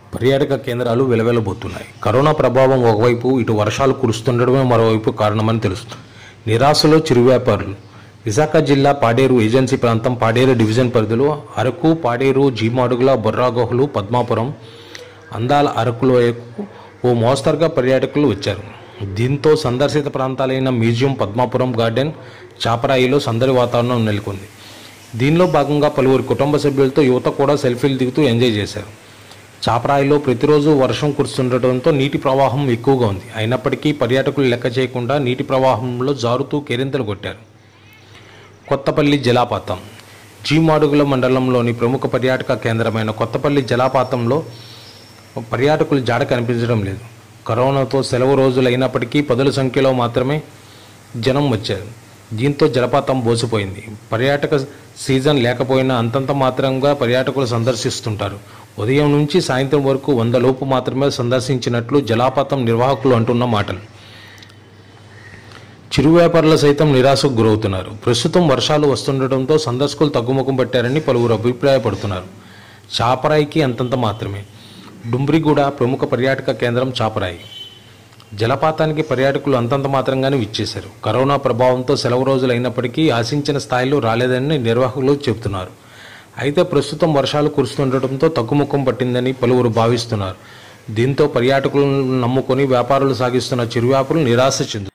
పర్యాటక కేంద్రాలు వెలవెలబోతున్నాయి కరోనా ప్రభావం ఒకవైపు ఇటు వర్షాలు కురుస్తుండడమే మరోవైపు కారణమని తెలుస్తుంది నిరాశలో చిరు వ్యాపారులు విశాఖ జిల్లా పాడేరు ఏజెన్సీ ప్రాంతం పాడేరు డివిజన్ పరిధిలో అరకు పాడేరు జీమాడుగుల బొర్రాగోహలు పద్మాపురం అందాల అరకులోయకు ఓ మోస్తరుగా పర్యాటకులు వచ్చారు దీంతో సందర్శిత ప్రాంతాలైన మ్యూజియం పద్మాపురం గార్డెన్ చాపరాయిలో సందడి వాతావరణం నెలకొంది దీనిలో భాగంగా పలువురు కుటుంబ సభ్యులతో యువత కూడా సెల్ఫీలు దిగుతూ ఎంజాయ్ చేశారు చాపరాయిలో ప్రతిరోజు వర్షం కురుస్తుండటంతో నీటి ప్రవాహం ఎక్కువగా ఉంది అయినప్పటికీ పర్యాటకులు లెక్క చేయకుండా నీటి ప్రవాహంలో జారుతూ కేరింతలు కొట్టారు కొత్తపల్లి జలపాతం జీమాడుగుల మండలంలోని ప్రముఖ పర్యాటక కేంద్రమైన కొత్తపల్లి జలపాతంలో పర్యాటకులు జాడ కనిపించడం లేదు కరోనాతో సెలవు రోజులు అయినప్పటికీ పదుల సంఖ్యలో మాత్రమే జనం వచ్చారు దీంతో జలపాతం బోసిపోయింది పర్యాటక సీజన్ లేకపోయినా అంతంత మాత్రంగా పర్యాటకులు సందర్శిస్తుంటారు ఉదయం నుంచి సాయంత్రం వరకు వంద లోపు మాత్రమే సందర్శించినట్లు జలపాతం నిర్వాహకులు అంటున్న మాటలు చిరు వ్యాపారులు సైతం నిరాశకు గురవుతున్నారు ప్రస్తుతం వర్షాలు వస్తుండటంతో సందర్శకులు తగ్గుముఖం పట్టారని పలువురు అభిప్రాయపడుతున్నారు చాపరాయికి అంతంత మాత్రమే డుంబ్రిగూడ ప్రముఖ పర్యాటక కేంద్రం చాపరాయి జలపాతానికి పర్యాటకులు అంతంత మాత్రంగానే విచ్చేశారు కరోనా ప్రభావంతో సెలవు రోజులు అయినప్పటికీ ఆశించిన స్థాయిలో రాలేదని నిర్వాహకులు చెబుతున్నారు అయితే ప్రస్తుతం వర్షాలు కురుస్తుండటంతో తగ్గుముఖం పట్టిందని పలువురు భావిస్తున్నారు దీంతో పర్యాటకులను నమ్ముకొని వ్యాపారులు సాగిస్తున్న చిరు వ్యాపారులు నిరాశ చెందుతున్నారు